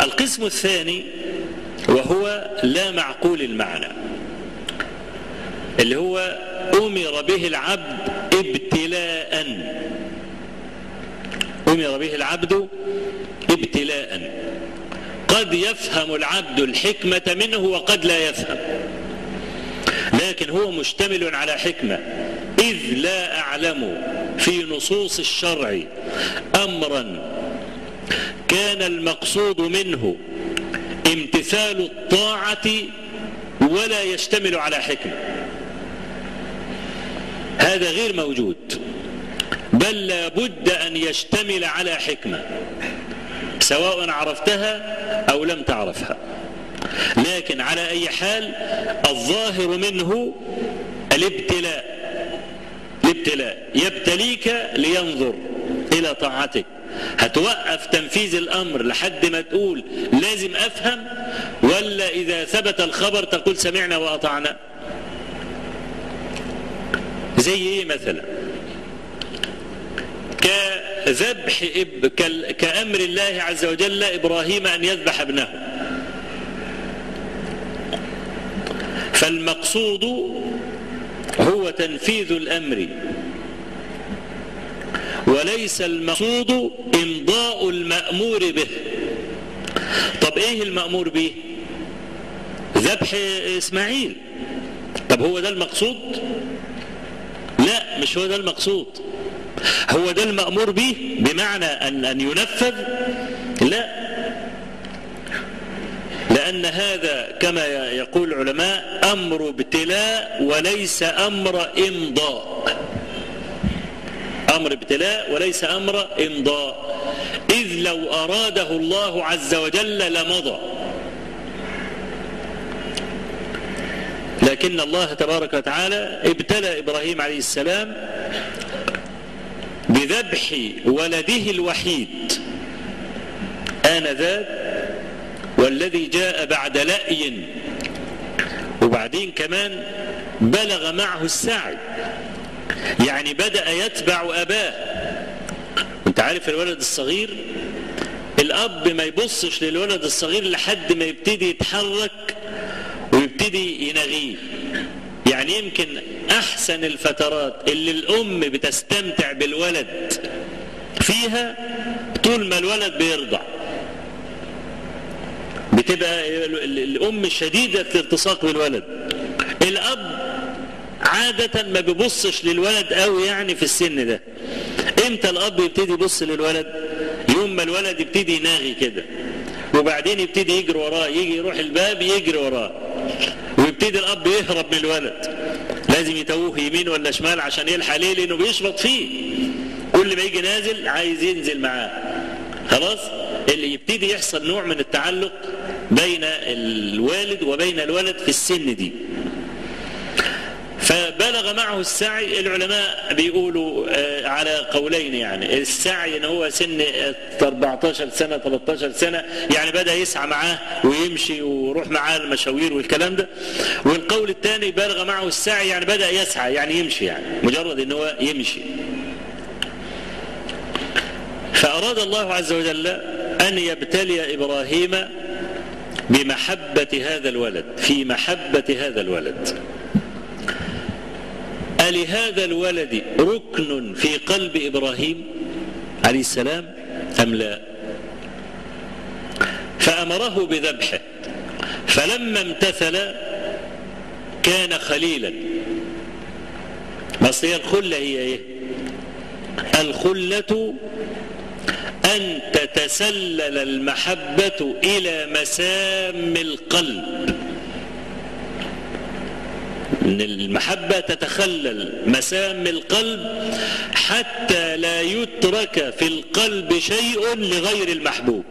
القسم الثاني وهو لا معقول المعنى اللي هو أمر به العبد ابتلاء أمر به العبد ابتلاء قد يفهم العبد الحكمة منه وقد لا يفهم لكن هو مشتمل على حكمة إذ لا أعلم في نصوص الشرع أمرا كان المقصود منه امتثال الطاعة ولا يشتمل على حكمة هذا غير موجود بل لا بد أن يشتمل على حكمة سواء عرفتها أو لم تعرفها لكن على أي حال الظاهر منه الابتلاء الابتلاء يبتليك لينظر إلى طاعتك هتوقف تنفيذ الأمر لحد ما تقول لازم أفهم ولا إذا ثبت الخبر تقول سمعنا وأطعنا زي إيه مثلا كذبح كأمر الله عز وجل إبراهيم أن يذبح ابنه فالمقصود هو تنفيذ الأمر وليس المقصود إمضاء المأمور به طب إيه المأمور به ذبح إسماعيل طب هو ده المقصود لا مش هو ده المقصود هو ده المأمور به بمعنى أن, أن ينفذ لا لأن هذا كما يقول العلماء أمر ابتلاء وليس أمر إمضاء أمر ابتلاء وليس أمر إمضاء إذ لو أراده الله عز وجل لمضى لكن الله تبارك وتعالى ابتلى إبراهيم عليه السلام بذبح ولده الوحيد آنذاك والذي جاء بعد لأي وبعدين كمان بلغ معه السعي يعني بدأ يتبع أباه انت عارف الولد الصغير الأب ما يبصش للولد الصغير لحد ما يبتدي يتحرك ويبتدي ينغيه يعني يمكن أحسن الفترات اللي الأم بتستمتع بالولد فيها طول ما الولد بيرضع بتبقى الأم شديدة الالتصاق بالولد الأب عادة ما بيبصش للولد قوي يعني في السن ده امتى الأب يبتدي يبص للولد يوم ما الولد يبتدي يناغي كده وبعدين يبتدي يجري وراه يجي يروح الباب يجري وراه ويبتدي الأب يهرب من الولد لازم يتوه يمين ولا شمال عشان يلحق ليه لأنه بيشبط فيه كل ما يجي نازل عايز ينزل معاه خلاص اللي يبتدي يحصل نوع من التعلق بين الوالد وبين الولد في السن دي فبلغ معه السعي العلماء بيقولوا على قولين يعني السعي ان هو سن 14 سنة 13 سنة يعني بدأ يسعى معاه ويمشي ويروح معاه المشاوير والكلام ده والقول الثاني بلغ معه السعي يعني بدأ يسعى يعني يمشي يعني مجرد ان هو يمشي فأراد الله عز وجل أن يبتلي إبراهيم بمحبة هذا الولد في محبة هذا الولد ألهذا الولد ركن في قلب إبراهيم عليه السلام أم لا فأمره بذبحه فلما امتثل كان خليلا بس هي الخلة هي ايه الخلة أن تتسلل المحبة إلى مسام القلب ان المحبة تتخلل مسام القلب حتى لا يترك في القلب شيء لغير المحبوب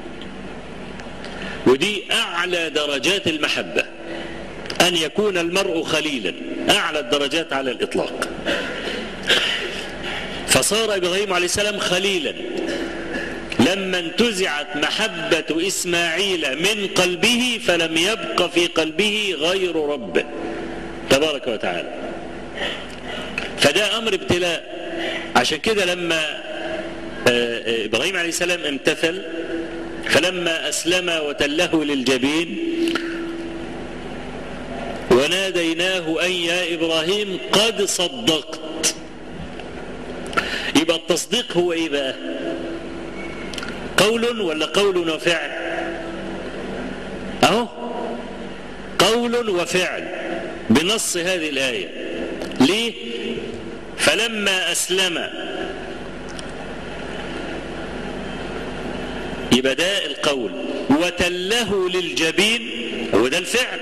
ودي أعلى درجات المحبة أن يكون المرء خليلا أعلى الدرجات على الإطلاق فصار إبراهيم عليه السلام خليلا لما انتزعت محبة إسماعيل من قلبه فلم يبق في قلبه غير ربه تبارك وتعالى فده أمر ابتلاء عشان كده لما إبراهيم عليه السلام امتثل فلما أسلم وتله للجبين وناديناه أن يا إبراهيم قد صدقت يبقى التصديق هو إيه بقى قول ولا قول وفعل أهو قول وفعل بنص هذه الآية ليه فلما أسلم يبقى ده القول وتله للجبين هو ده الفعل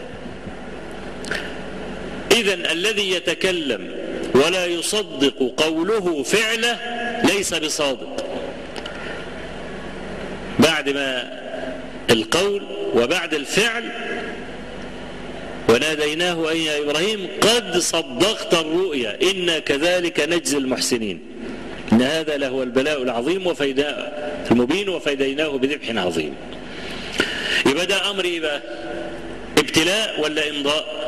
إذا الذي يتكلم ولا يصدق قوله فعله ليس بصادق بعد ما القول وبعد الفعل وناديناه أي يا إبراهيم قد صدقت الرؤيا إنا كذلك نجزي المحسنين إن هذا لهو البلاء العظيم وفيدا المبين وفيديناه بذبح عظيم يبقى ده أمر إيه بقى ابتلاء ولا إمضاء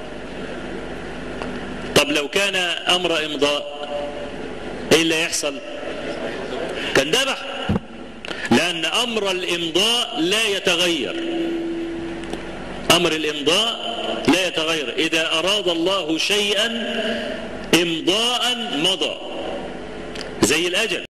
طب لو كان أمر إمضاء إيه اللي يحصل كان ذبح لأن أمر الإمضاء لا يتغير أمر الإمضاء لا يتغير إذا أراد الله شيئا إمضاء مضى زي الأجل